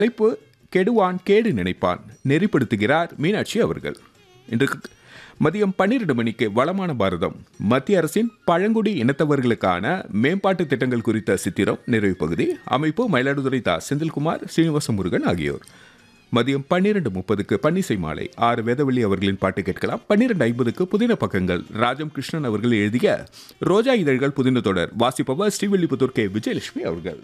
தலைப்பு கெடுவான் கேடு நினைப்பான் நெறிப்படுத்துகிறார் மீனாட்சி அவர்கள் இன்று மதியம் பன்னிரண்டு மணிக்கு வளமான பாரதம் மத்திய அரசின் பழங்குடி இனத்தவர்களுக்கான மேம்பாட்டு திட்டங்கள் குறித்த சித்திரம் நிறைவு பகுதி அமைப்பு மயிலாடுதுறை தா செந்தில்குமார் ஸ்ரீனிவாச முருகன் ஆகியோர் மதியம் பன்னிரண்டு முப்பதுக்கு பன்னிசை மாலை ஆறு வேதவள்ளி அவர்களின் பாட்டு கேட்கலாம் பன்னிரண்டு ஐம்பதுக்கு புதின பக்கங்கள் ராஜம் கிருஷ்ணன் அவர்கள் எழுதிய ரோஜா இதழ்கள் புதின தொடர் வாசிப்பவர் ஸ்ரீவில்லிபுத்தூர் கே விஜயலட்சுமி அவர்கள்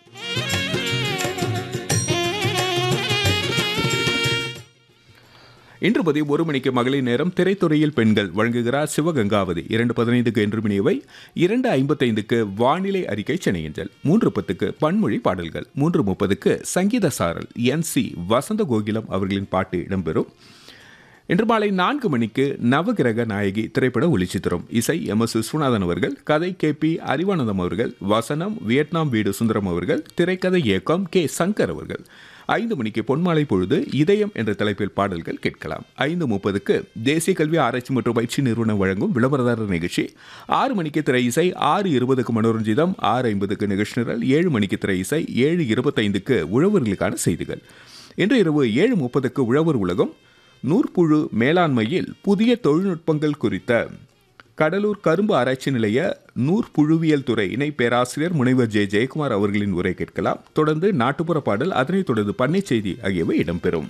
இன்று மதியம் ஒரு மணிக்கு மகளிர் நேரம் திரைத்துறையில் பெண்கள் வழங்குகிறார் சிவகங்காவதி இரண்டு பதினைந்துக்கு என்று மணியவை இரண்டு ஐம்பத்தைந்துக்கு வானிலை அறிக்கை சென்னையஞ்சல் மூன்று பத்துக்கு பன்மொழி பாடல்கள் மூன்று முப்பதுக்கு சங்கீத சாரல் என் சி வசந்த கோகிலம் அவர்களின் பாட்டு இடம்பெறும் இன்று மாலை நான்கு மணிக்கு நவகிரக நாயகி திரைப்பட ஒளிச்சித்திரம் இசை எம் எஸ் விஸ்வநாதன் அவர்கள் கதை கே பி அறிவானந்தம் அவர்கள் வசனம் வியட்நாம் வீடு சுந்தரம் அவர்கள் திரைக்கதை இயக்கம் கே சங்கர் அவர்கள் ஐந்து மணிக்கு பொன்மாலை பொழுது இதயம் என்ற தலைப்பில் பாடல்கள் கேட்கலாம் ஐந்து முப்பதுக்கு தேசிய கல்வி ஆராய்ச்சி மற்றும் பயிற்சி நிறுவனம் வழங்கும் விளம்பரதாரர் நிகழ்ச்சி ஆறு மணிக்கு திரை இசை ஆறு இருபதுக்கு மனோரஞ்சிதம் ஆறு ஐம்பதுக்கு நிகழ்ச்சி நிரல் ஏழு மணிக்கு திரை இசை ஏழு இருபத்தைந்துக்கு உழவர்களுக்கான செய்திகள் இன்று இரவு ஏழு முப்பதுக்கு உழவர் உலகம் நூற்புழு மேலாண்மையில் புதிய தொழில்நுட்பங்கள் குறித்த கடலூர் கரும்பு ஆராய்ச்சி நிலைய நூற்புழுவியல் துறை இணை பேராசிரியர் முனைவர் ஜே ஜெயக்குமார் அவர்களின் உரை கேட்கலாம் தொடர்ந்து நாட்டுப்புற பாடல் அதனைத் தொடர்ந்து பண்ணை செய்தி ஆகியவை இடம்பெறும்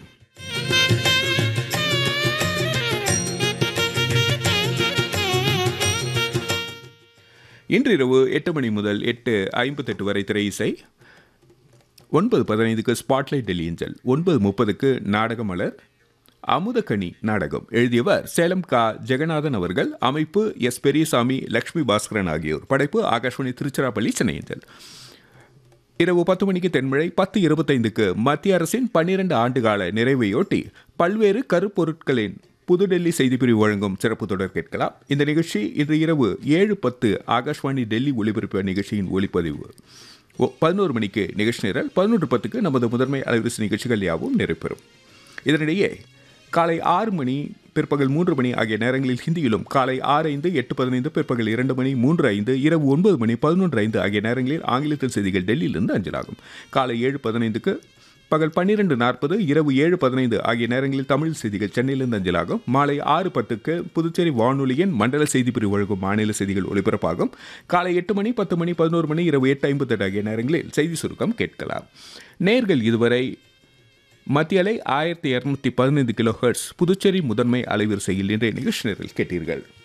இன்று இரவு எட்டு மணி முதல் எட்டு ஐம்பத்தெட்டு வரை திரை இசை ஒன்பது பதினைந்துக்கு ஸ்பாட்லைட் டெல்லி ஏஞ்சல் ஒன்பது முப்பதுக்கு நாடகமலர் அமுதக்கனி நாடகம் எழுதியவர் சேலம் கா ஜெகநாதன் அவர்கள் அமைப்பு எஸ் பெரியசாமி லக்ஷ்மி பாஸ்கரன் ஆகியோர் படைப்பு ஆகாஷ்வாணி திருச்சிராப்பள்ளி சென்னையஞ்சல் இரவு பத்து மணிக்கு தென்மழை பத்து இருபத்தைந்துக்கு மத்திய அரசின் பன்னிரண்டு ஆண்டுகால நிறைவையொட்டி பல்வேறு கருப்பொருட்களின் புதுடெல்லி செய்திப்பிரிவு வழங்கும் சிறப்பு தொடர் கேட்கலாம் இந்த நிகழ்ச்சி இன்று இரவு ஏழு பத்து ஆகாஷ்வாணி டெல்லி ஒலிபரப்பு நிகழ்ச்சியின் ஒலிப்பதிவு பதினோரு மணிக்கு நிகழ்ச்சி நிரல் பதினொன்று பத்துக்கு நமது முதன்மை அலைவரிசை நிகழ்ச்சிகள் யாவும் நிறைவேறும் இதனிடையே காலை ஆறு மணி பிற்பகல் மூன்று மணி ஆகிய நேரங்களில் ஹிந்தியிலும் காலை ஆறு ஐந்து எட்டு பதினைந்து பிற்பகல் இரண்டு மணி மூன்று ஐந்து இரவு ஒன்பது மணி பதினொன்று ஐந்து ஆகிய நேரங்களில் ஆங்கிலத்தில் செய்திகள் டெல்லியிலிருந்து அஞ்சலாகும் காலை ஏழு பதினைந்துக்கு பகல் பன்னிரெண்டு நாற்பது இரவு ஏழு பதினைந்து ஆகிய நேரங்களில் தமிழ் செய்திகள் சென்னையிலிருந்து அஞ்சலாகும் மாலை ஆறு பத்துக்கு புதுச்சேரி வானொலியின் மண்டல செய்தி பிரிவு வழங்கும் மாநில செய்திகள் ஒலிபரப்பாகும் காலை எட்டு மணி பத்து மணி பதினோரு மணி இரவு எட்டு ஐம்பத்தெட்டு ஆகிய நேரங்களில் செய்தி சுருக்கம் கேட்கலாம் நேர்கள் இதுவரை மத்திய அலை ஆயிரத்தி இரநூத்தி பதினைந்து கிலோ ஹெர்ட்ஸ் புதுச்சேரி முதன்மை அலைவரிசையில் இன்றைய நிகழ்ச்சி நேரில் கேட்டீர்கள்